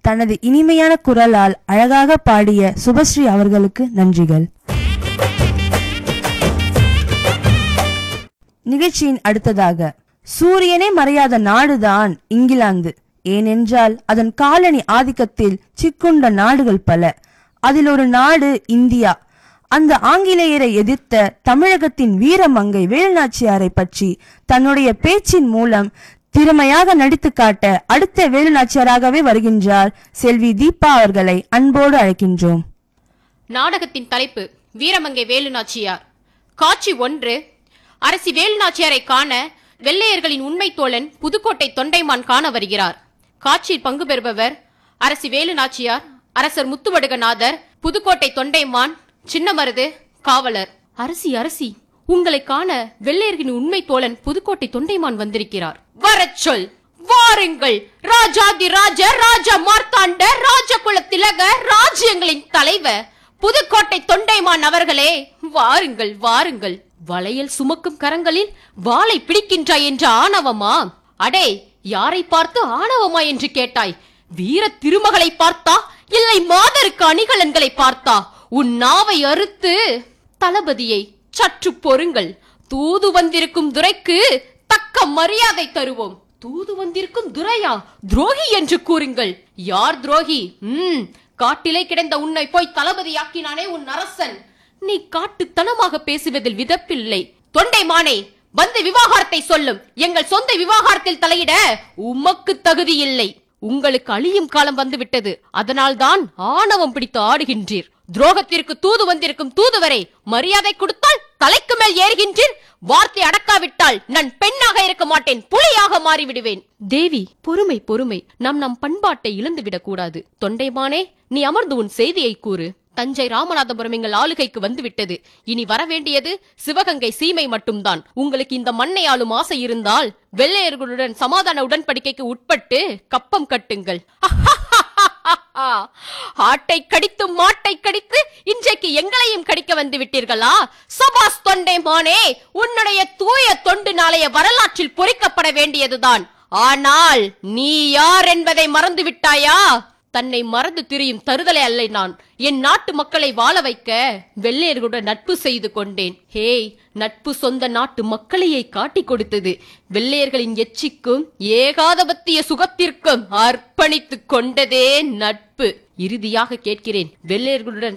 தனது இனிமையான குரலால் அழகாக பாடிய சுபஸ்ரீ அவர்களுக்கு நன்றிகள் நிகழ்ச்சியின் அடுத்ததாக சூரியனே மறையாத நாடுதான் இங்கிலாந்து ஏனென்றால் அதன் காலனி ஆதிக்கத்தில் சிக்குண்ட நாடுகள் பல அதில் ஒரு நாடு இந்தியா அந்த ஆங்கிலேயரை எதிர்த்த தமிழகத்தின் வீரமங்கை வேலுநாச்சியாரை பற்றி தன்னுடைய பேச்சின் மூலம் திறமையாக நடித்து காட்ட அடுத்த வேலுநாச்சியாராகவே வருகின்றார் செல்வி தீபா அவர்களை அன்போடு அழைக்கின்றோம் நாடகத்தின் தலைப்பு வீரமங்கை வேலுநாச்சியார் காட்சி ஒன்று அரசி வேலுநாச்சியாரை காண வெள்ளையர்களின் உண்மை தோழன் புதுக்கோட்டை தொண்டைமான் காண வருகிறார் காட்சியில் பங்கு பெறுபவர் அரசி வேலுநாச்சியார் அரசர் முத்துவடுகநாதர் புதுக்கோட்டை தொண்டைமான் சின்னமருது காவலர் அரசி அரசி உங்களை காண வெள்ளையர்களின் உண்மை தோழன் புதுக்கோட்டை தொண்டைமான் வந்திருக்கிறார் வரச் சொல் வாருங்கள் ராஜாதி ராஜ ராஜ மார்த்தாண்ட ராஜகுல திலக ராஜ்யங்களின் தலைவர் புதுக்கோட்டை தொண்டைமான் அவர்களே வாருங்கள் வாருங்கள் வளையல் சுமக்கும் கரங்களில் வாளை பிடிக்கின்றாய் என்ற ஆணவமா அடே யாரை பார்த்து ஆணவமா என்று கேட்டாய் வீர திருமகளை பார்த்தா இல்லை மாதருக்கு அணிகலன்களை பார்த்தா உன் நாவை அறுத்து தளபதியை சற்று பொறுங்கள் தூது வந்திருக்கும் துரைக்கு தக்க மரியாதை தருவோம் தூது வந்திருக்கும் துரையா துரோகி என்று கூறுங்கள் யார் துரோகி ம் காட்டிலே கிடந்த உன்னை போய் தளபதியாக்கினானே உன் அரசன் நீ காட்டுத்தனமாக பேசுவதில் விதப்பில்லை தொண்டைமானே வந்து விவாகரத்தை சொல்லும் எங்கள் சொந்த விவாகரத்தில் தலையிட உமக்கு தகுதி இல்லை உங்களுக்கு அழியும் காலம் வந்துவிட்டது அதனால்தான் ஆணவம் பிடித்து ஆடுகின்றீர் துரோகத்திற்கு தூது வந்திருக்கும் தூதுவரை மரியாதை கொடுத்தால் தலைக்கு மேல் ஏறுகின்றீர் வார்த்தை அடக்காவிட்டால் நான் பெண்ணாக இருக்க மாட்டேன் புலியாக மாறிவிடுவேன் தேவி பொறுமை பொறுமை நாம் நம் பண்பாட்டை இழந்துவிடக் கூடாது தொண்டைமானே நீ அமர்ந்து உன் செய்தியை கூறு தஞ்சை ராமநாதபுரம் எங்கள் ஆளுகைக்கு வந்துவிட்டது இனி வரவேண்டியது சிவகங்கை சீமை மட்டும்தான் உங்களுக்கு இந்த மண்ணை ஆளும் ஆசை இருந்தால் வெள்ளையர்களுடன் சமாதான உடன்படிக்கைக்கு உட்பட்டு கப்பம் கட்டுங்கள் ஆட்டை கடித்து மாட்டை கடித்து இன்றைக்கு எங்களையும் கடிக்க வந்து விட்டீர்களா சபாஸ் தொண்டை மானே உன்னுடைய தூய தொண்டு நாளைய வரலாற்றில் பொறிக்கப்பட வேண்டியதுதான் ஆனால் நீ யார் என்பதை மறந்து விட்டாயா தன்னை மறந்து திரியும் தருதலை அல்ல நான் என் நாட்டு மக்களை வாழ வைக்க வெள்ளையர்களுடன் நட்பு செய்து கொண்டேன் ஹேய் நட்பு சொந்த நாட்டு மக்களையே காட்டிக் கொடுத்தது வெள்ளையர்களின் எச்சிக்கும் ஏகாதபத்திய சுகத்திற்கும் அர்ப்பணித்துக் கொண்டதே நட்பு இறுதியாக கேட்கிறேன் வெள்ளையர்களுடன்